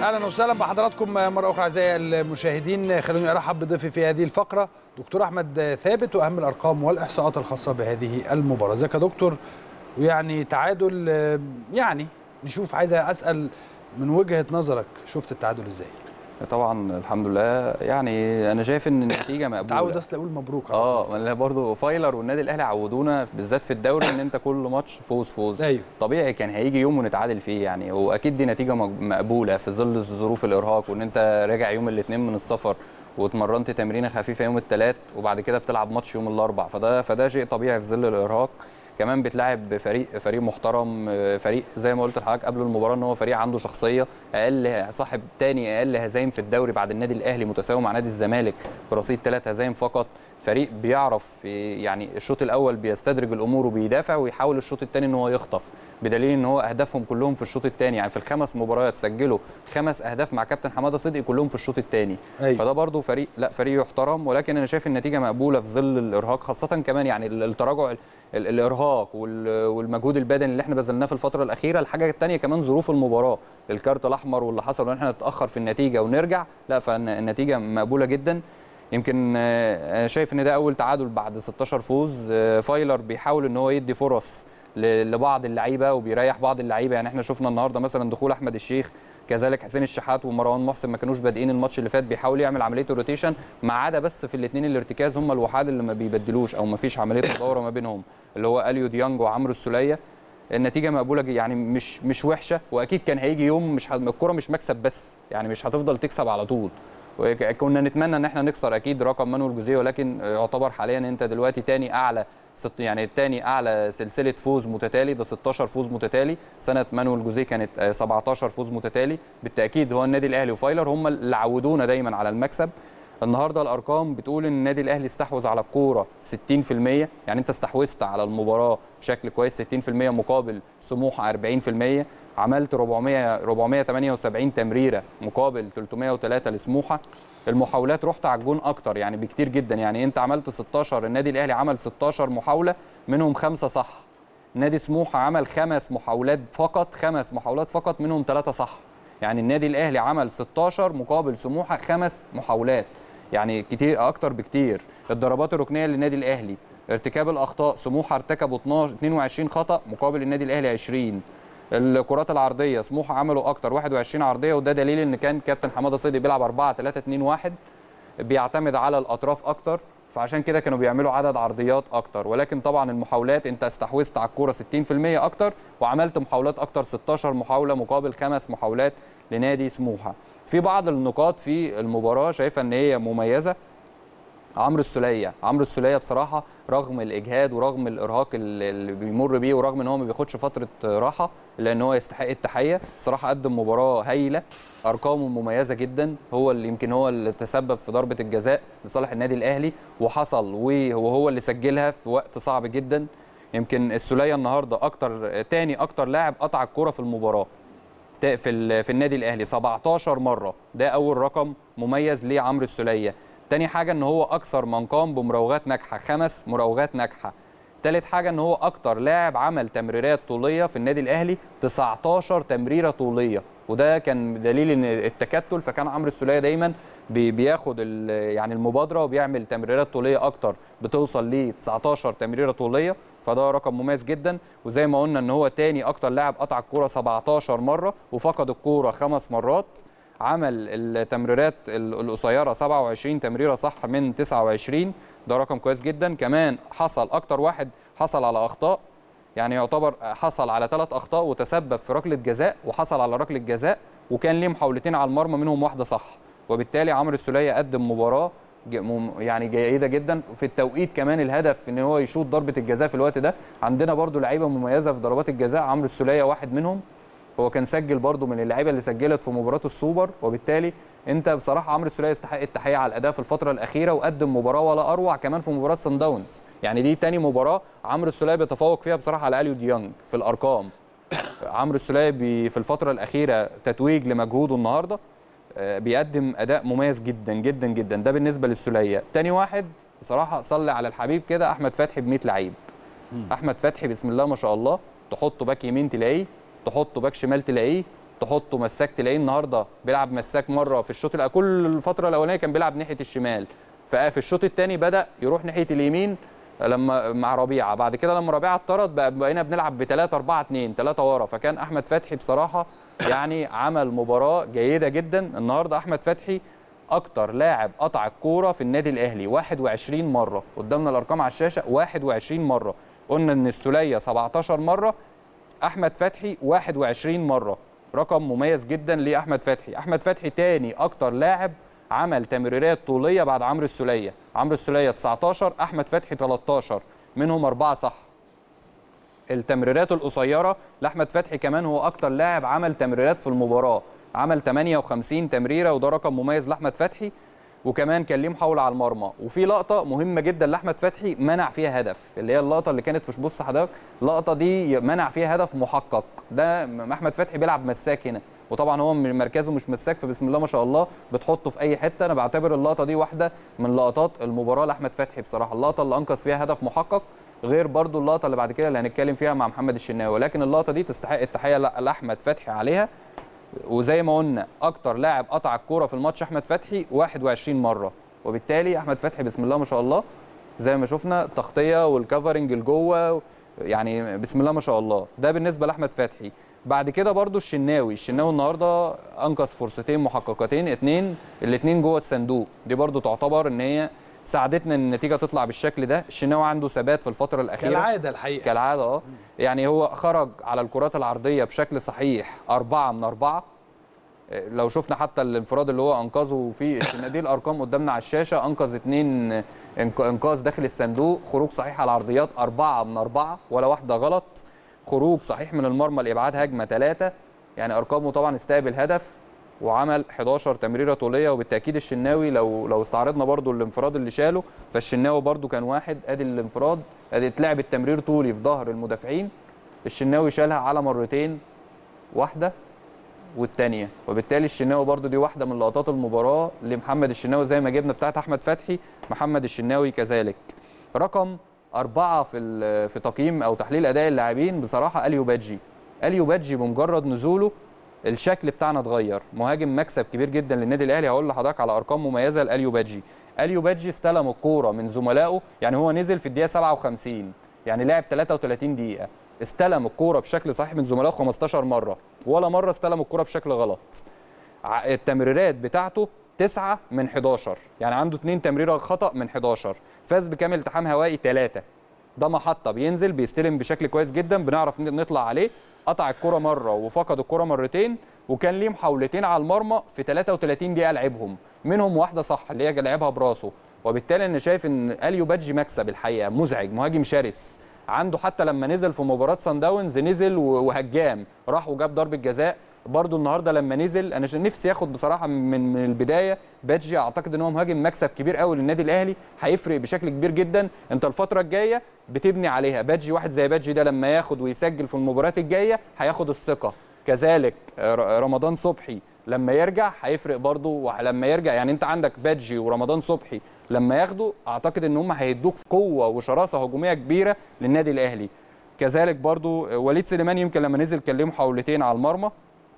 اهلا وسهلا بحضراتكم مره اخرى اعزائي المشاهدين خلوني ارحب بضيفي في هذه الفقره دكتور احمد ثابت واهم الارقام والاحصاءات الخاصه بهذه المباراه ازيك يا دكتور ويعني تعادل يعني نشوف عايز اسال من وجهه نظرك شفت التعادل ازاي طبعا الحمد لله يعني انا شايف ان النتيجه مقبوله تعود اصل اقول مبروك اه انا برضه فايلر والنادي الاهلي عودونا بالذات في الدوري ان انت كل ماتش فوز فوز ايوه طبيعي كان هيجي يوم ونتعادل فيه يعني واكيد دي نتيجه مقبوله في ظل ظروف الارهاق وان انت راجع يوم الاثنين من السفر واتمرنت تمرينه خفيفه يوم الثلاث وبعد كده بتلعب ماتش يوم الاربع فده فده شيء طبيعي في ظل الارهاق كمان بتلاعب فريق فريق محترم فريق زي ما قلت لحضرتك قبل المباراه ان هو فريق عنده شخصيه اقل صاحب تاني اقل هزايم في الدوري بعد النادي الاهلي متساوي مع نادي الزمالك برصيد ثلاث هزايم فقط فريق بيعرف يعني الشوط الاول بيستدرج الامور وبيدافع ويحاول الشوط الثاني ان هو يخطف بدليل ان هو اهدافهم كلهم في الشوط الثاني يعني في الخمس مباريات سجلوا خمس اهداف مع كابتن حماده صدقي كلهم في الشوط الثاني أيوة. فده برضو فريق لا فريق يحترم ولكن انا شايف النتيجه مقبوله في ظل الارهاق خاصه كمان يعني التراجع الارهاق والمجهود البدني اللي احنا بذلناه في الفتره الاخيره الحاجه الثانيه كمان ظروف المباراه الكارت الاحمر واللي حصل وان احنا نتاخر في النتيجه ونرجع لا فالنتيجه مقبوله جدا يمكن شايف ان ده اول تعادل بعد 16 فوز فايلر بيحاول ان هو يدي فرص لبعض اللعيبه وبيريح بعض اللعيبه يعني احنا شفنا النهارده مثلا دخول احمد الشيخ كذلك حسين الشحات ومروان محسن ما كانوش بادئين الماتش اللي فات بيحاول يعمل عمليه الروتيشن ما عدا بس في الاثنين الارتكاز هم الوحاد اللي ما بيبدلوش او ما فيش عمليه تداوره ما بينهم اللي هو اليو ديانج وعمرو السوليه النتيجه مقبوله يعني مش مش وحشه واكيد كان هيجي يوم مش الكره مش مكسب بس يعني مش هتفضل تكسب على طول كنا نتمنى ان احنا نكسر اكيد رقم مانويل جوزيه ولكن يعتبر حاليا انت دلوقتي تاني اعلى يعني الثاني اعلى سلسله فوز متتالي ده 16 فوز متتالي سنه مانويل جوزيه كانت 17 فوز متتالي بالتاكيد هو النادي الاهلي وفايلر هم اللي عودونا دايما على المكسب النهارده الارقام بتقول ان النادي الاهلي استحوذ على الكوره 60% يعني انت استحوذت على المباراه بشكل كويس 60% مقابل سموحه 40% عملت 400 478 تمريره مقابل 303 لسموحه المحاولات رحت على الجون اكتر يعني بكتير جدا يعني انت عملت 16 النادي الاهلي عمل 16 محاوله منهم خمسه صح نادي سموحه عمل خمس محاولات فقط خمس محاولات فقط منهم ثلاثه صح يعني النادي الاهلي عمل 16 مقابل سموحه خمس محاولات يعني كتير اكتر بكتير الضربات الركنيه للنادي الاهلي ارتكاب الاخطاء سموحه ارتكبوا 12 22 خطا مقابل النادي الاهلي 20 الكرات العرضيه سموحه عملوا اكتر 21 عرضيه وده دليل ان كان كابتن حماده صدقي بيلعب 4 3 2 1 بيعتمد على الاطراف اكتر فعشان كده كانوا بيعملوا عدد عرضيات اكتر ولكن طبعا المحاولات انت استحوذت على الكوره 60% اكتر وعملت محاولات اكتر 16 محاوله مقابل خمس محاولات لنادي سموحه في بعض النقاط في المباراه شايفه ان هي مميزه عمرو السوليه عمرو السوليه بصراحه رغم الاجهاد ورغم الارهاق اللي بيمر بيه ورغم ان هو ما بياخدش فتره راحه الا ان هو يستحق التحيه صراحه قدم مباراه هايله ارقامه مميزه جدا هو اللي يمكن هو اللي تسبب في ضربه الجزاء لصالح النادي الاهلي وحصل وهو اللي سجلها في وقت صعب جدا يمكن السوليه النهارده اكتر تاني اكتر لاعب قطع الكره في المباراه في في النادي الاهلي 17 مره ده اول رقم مميز لعمرو السوليه تاني حاجه ان هو اكثر من قام بمراوغات ناجحه خمس مراوغات ناجحه تالت حاجه ان هو اكتر لاعب عمل تمريرات طوليه في النادي الاهلي 19 تمريره طوليه وده كان دليل ان التكتل فكان عمرو السوليه دايما بياخد يعني المبادره وبيعمل تمريرات طوليه اكتر بتوصل ل 19 تمريره طوليه فده رقم مميز جدا وزي ما قلنا ان هو تاني اكتر لاعب قطع الكوره 17 مره وفقد الكوره خمس مرات عمل التمريرات القصيره 27 تمريره صح من 29 ده رقم كويس جدا كمان حصل اكتر واحد حصل على اخطاء يعني يعتبر حصل على ثلاث اخطاء وتسبب في ركله جزاء وحصل على ركله جزاء وكان ليه محاولتين على المرمى منهم واحده صح وبالتالي عمرو السوليه قدم مباراه يعني جيده جدا في التوقيت كمان الهدف ان هو يشوط ضربه الجزاء في الوقت ده عندنا برده لعيبه مميزه في ضربات الجزاء عمرو السوليه واحد منهم هو كان سجل برده من اللعيبه اللي سجلت في مباراه السوبر وبالتالي انت بصراحه عمرو السوليه يستحق التحيه على الاداء في الفتره الاخيره وقدم مباراه ولا اروع كمان في مباراه سان داونز يعني دي تاني مباراه عمرو السوليه بيتفوق فيها بصراحه على اليو ديانج في الارقام عمرو السوليه في الفتره الاخيره تتويج لمجهوده النهارده بيقدم اداء مميز جدا جدا جدا ده بالنسبه للسوليه تاني واحد بصراحه صلي على الحبيب كده احمد فتحي ب 100 لعيب احمد فتحي بسم الله ما شاء الله تحطه باك يمين تلاقيه تحطه باك شمال تلاقيه تحطه مساك تلاقيه النهارده بيلعب مساك مره في الشوط الأ- كل الفتره الاولانيه كان بيلعب ناحيه الشمال ففي الشوط الثاني بدا يروح ناحيه اليمين لما مع ربيعه بعد كده لما ربيعه اتطرد بقى بقينا بنلعب ب 3 4 2 3 ورا فكان احمد فتحي بصراحه يعني عمل مباراه جيده جدا النهارده احمد فتحي اكتر لاعب قطع الكوره في النادي الاهلي 21 مره قدامنا الارقام على الشاشه 21 مره قلنا ان السوليه 17 مره احمد فتحي 21 مره رقم مميز جدا لاحمد فتحي احمد فتحي تاني اكتر لاعب عمل تمريرات طوليه بعد عمرو السوليه عمرو السوليه 19 احمد فتحي 13 منهم اربعه صح التمريرات القصيره لاحمد فتحي كمان هو اكتر لاعب عمل تمريرات في المباراه عمل 58 تمريره وده رقم مميز لاحمد فتحي وكمان كان ليه محاوله على المرمى وفي لقطه مهمه جدا لاحمد فتحي منع فيها هدف اللي هي اللقطه اللي كانت في بص حضرتك اللقطه دي منع فيها هدف محقق ده م- احمد فتحي بيلعب مساك هنا وطبعا هو من مركزه مش مساك فبسم الله ما شاء الله بتحطه في اي حته انا بعتبر اللقطه دي واحده من لقطات المباراه لاحمد فتحي بصراحه اللقطه اللي انقذ فيها هدف محقق غير برضو اللقطه اللي بعد كده اللي هنتكلم فيها مع محمد الشناوي ولكن اللقطه دي تستحق التحيه ل- لاحمد فتحي عليها وزي ما قلنا اكتر لاعب قطع الكوره في الماتش احمد فتحي 21 مره وبالتالي احمد فتحي بسم الله ما شاء الله زي ما شفنا التغطيه والكفرنج لجوه يعني بسم الله ما شاء الله ده بالنسبه لاحمد فتحي بعد كده برضو الشناوي الشناوي النهارده انقذ فرصتين محققتين اتنين الاتنين جوه الصندوق دي برضو تعتبر ان هي ساعدتنا ان النتيجه تطلع بالشكل ده الشناوي عنده ثبات في الفتره الاخيره كالعاده الحقيقه كالعاده اه يعني هو خرج على الكرات العرضيه بشكل صحيح أربعة من أربعة إيه، لو شفنا حتى الانفراد اللي هو انقذه في السنة دي الارقام قدامنا على الشاشه انقذ اثنين انقاذ داخل الصندوق خروج صحيح على العرضيات أربعة من أربعة ولا واحده غلط خروج صحيح من المرمى لابعاد هجمه ثلاثه يعني ارقامه طبعا استقبل هدف وعمل 11 تمريره طوليه وبالتاكيد الشناوي لو لو استعرضنا برضو الانفراد اللي شاله فالشناوي برضو كان واحد ادي الانفراد ادي اتلعب التمرير طولي في ظهر المدافعين الشناوي شالها على مرتين واحده والثانيه وبالتالي الشناوي برضو دي واحده من لقطات المباراه لمحمد الشناوي زي ما جبنا بتاعت احمد فتحي محمد الشناوي كذلك رقم أربعة في ال- في تقييم أو تحليل أداء اللاعبين بصراحة أليو بادجي أليو بادجي بمجرد نزوله الشكل بتاعنا اتغير مهاجم مكسب كبير جدا للنادي الاهلي هقول لحضرتك على ارقام مميزه لاليو بادجي اليو بادجي استلم الكوره من زملائه يعني هو نزل في الدقيقه 57 يعني لعب 33 دقيقه استلم الكوره بشكل صحيح من زملائه 15 مره ولا مره استلم الكوره بشكل غلط ع- التمريرات بتاعته 9 من 11 يعني عنده 2 تمريره خطا من 11 فاز بكامل التحام هوائي 3 ده محطه بينزل بيستلم بشكل كويس جدا بنعرف ن- نطلع عليه قطع الكره مره وفقد الكره مرتين وكان ليه محاولتين على المرمى في 33 دقيقه لعبهم منهم واحده صح اللي هي لعبها براسه وبالتالي انا شايف ان اليو بادجي مكسب الحقيقه مزعج مهاجم شرس عنده حتى لما نزل في مباراه سان داونز نزل و- وهجام راح وجاب ضربه جزاء برضو النهارده لما نزل انا ش- نفسي ياخد بصراحه من من البدايه بادجي اعتقد ان هو مهاجم مكسب كبير قوي للنادي الاهلي هيفرق بشكل كبير جدا انت الفتره الجايه بتبني عليها بادجي واحد زي بادجي ده لما ياخد ويسجل في المباريات الجايه هياخد الثقه كذلك ر- رمضان صبحي لما يرجع هيفرق برضه ولما يرجع يعني انت عندك بادجي ورمضان صبحي لما ياخدوا اعتقد ان هم هيدوك قوه وشراسه هجوميه كبيره للنادي الاهلي كذلك برضه وليد سليمان يمكن لما نزل كان ليه محاولتين على المرمى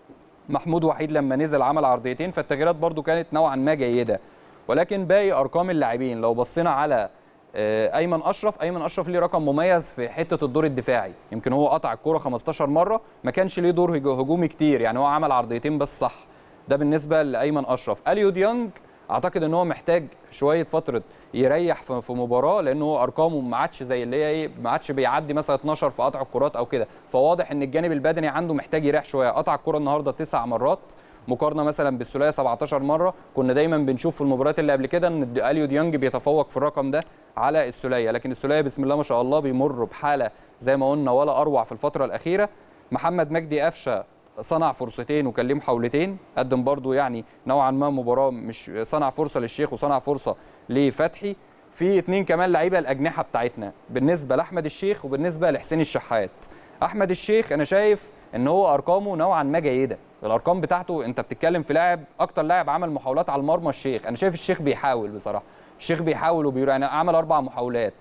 محمود وحيد لما نزل عمل عرضيتين فالتغييرات برضو كانت نوعا ما جيده ولكن باقي ارقام اللاعبين لو بصينا على آه، ايمن اشرف ايمن اشرف ليه رقم مميز في حته الدور الدفاعي يمكن هو قطع الكوره 15 مره ما كانش ليه دور هج- هجومي كتير يعني هو عمل عرضيتين بس صح ده بالنسبه لايمن اشرف اليو ديانج اعتقد ان هو محتاج شويه فتره يريح في في مباراه لان هو ارقامه ما عادش زي اللي هي ايه ما عادش بيعدي مثلا 12 في قطع الكرات او كده فواضح ان الجانب البدني عنده محتاج يريح شويه قطع الكره النهارده تسع مرات مقارنه مثلا بالسوليه 17 مره كنا دايما بنشوف في المباريات اللي قبل كده ان اليو ديانج بيتفوق في الرقم ده على السوليه لكن السوليه بسم الله ما شاء الله بيمر بحاله زي ما قلنا ولا اروع في الفتره الاخيره محمد مجدي قفشه صنع فرصتين وكان ليه محاولتين قدم برضو يعني نوعا ما مباراه مش صنع فرصه للشيخ وصنع فرصه لفتحي في اتنين كمان لعيبه الاجنحه بتاعتنا بالنسبه لاحمد الشيخ وبالنسبه لحسين الشحات احمد الشيخ انا شايف ان هو ارقامه نوعا ما جيده الارقام بتاعته انت بتتكلم في لاعب اكتر لاعب عمل محاولات على المرمى الشيخ انا شايف الشيخ بيحاول بصراحه الشيخ بيحاول وبيقول يعني عمل اربع محاولات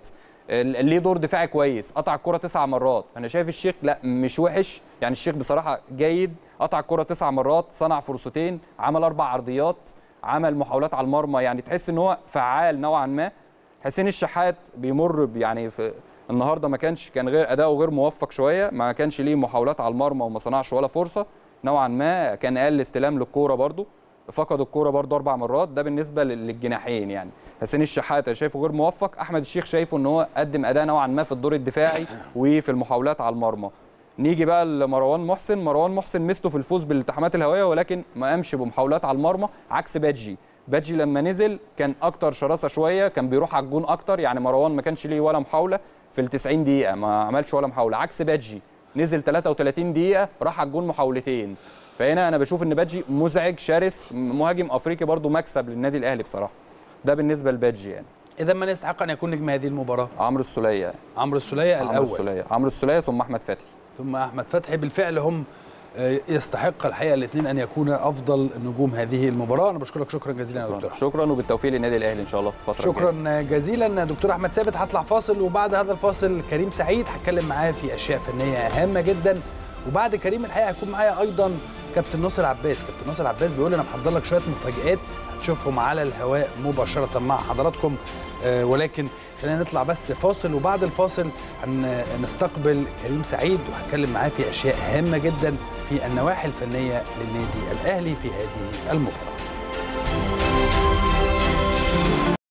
ال- ليه دور دفاعي كويس قطع الكره تسع مرات انا شايف الشيخ لا مش وحش يعني الشيخ بصراحه جيد قطع الكره تسع مرات صنع فرصتين عمل اربع عرضيات عمل محاولات على المرمى يعني تحس ان هو فعال نوعا ما حسين الشحات بيمر ب- يعني في النهارده ما كانش كان غير اداؤه غير موفق شويه ما كانش ليه محاولات على المرمى وما صنعش ولا فرصه نوعا ما كان اقل استلام للكوره برده فقد الكوره برده اربع مرات ده بالنسبه لل- للجناحين يعني حسين الشحات أنا شايفه غير موفق احمد الشيخ شايفه ان هو قدم اداء نوعا ما في الدور الدفاعي وفي المحاولات على المرمى نيجي بقى لمروان محسن مروان محسن ميزته في الفوز بالالتحامات الهوائيه ولكن ما قامش بمحاولات على المرمى عكس بادجي بادجي لما نزل كان اكتر شراسه شويه كان بيروح على الجون اكتر يعني مروان ما كانش ليه ولا محاوله في ال 90 دقيقه ما عملش ولا محاوله عكس بادجي نزل 33 دقيقه راح على الجون محاولتين فهنا انا بشوف ان بادجي مزعج شرس مهاجم افريقي برضو مكسب للنادي الاهلي بصراحه ده بالنسبه لبادجي يعني اذا من يستحق ان يكون نجم هذه المباراه عمرو السوليه عمرو السوليه عمرو الاول السوليه عمرو السوليه ثم احمد فتحي ثم احمد فتحي بالفعل هم آه، يستحق الحقيقه الاثنين ان يكون افضل نجوم هذه المباراه انا بشكرك شكرا جزيلا يا دكتور شكرا, أحمد. شكرا وبالتوفيق للنادي الاهلي ان شاء الله في الفتره الجاية. شكرا جزيلا دكتور احمد ثابت هطلع فاصل وبعد هذا الفاصل كريم سعيد هتكلم معاه في اشياء فنيه هامه جدا وبعد كريم الحقيقه هيكون معايا ايضا كابتن ناصر عباس كابتن ناصر عباس بيقول انا محضر لك شويه مفاجات هتشوفهم على الهواء مباشره مع حضراتكم آه، ولكن خلينا نطلع بس فاصل وبعد الفاصل هنستقبل كريم سعيد وهتكلم معاه في اشياء هامه جدا في النواحي الفنيه للنادي الاهلي في هذه المباراه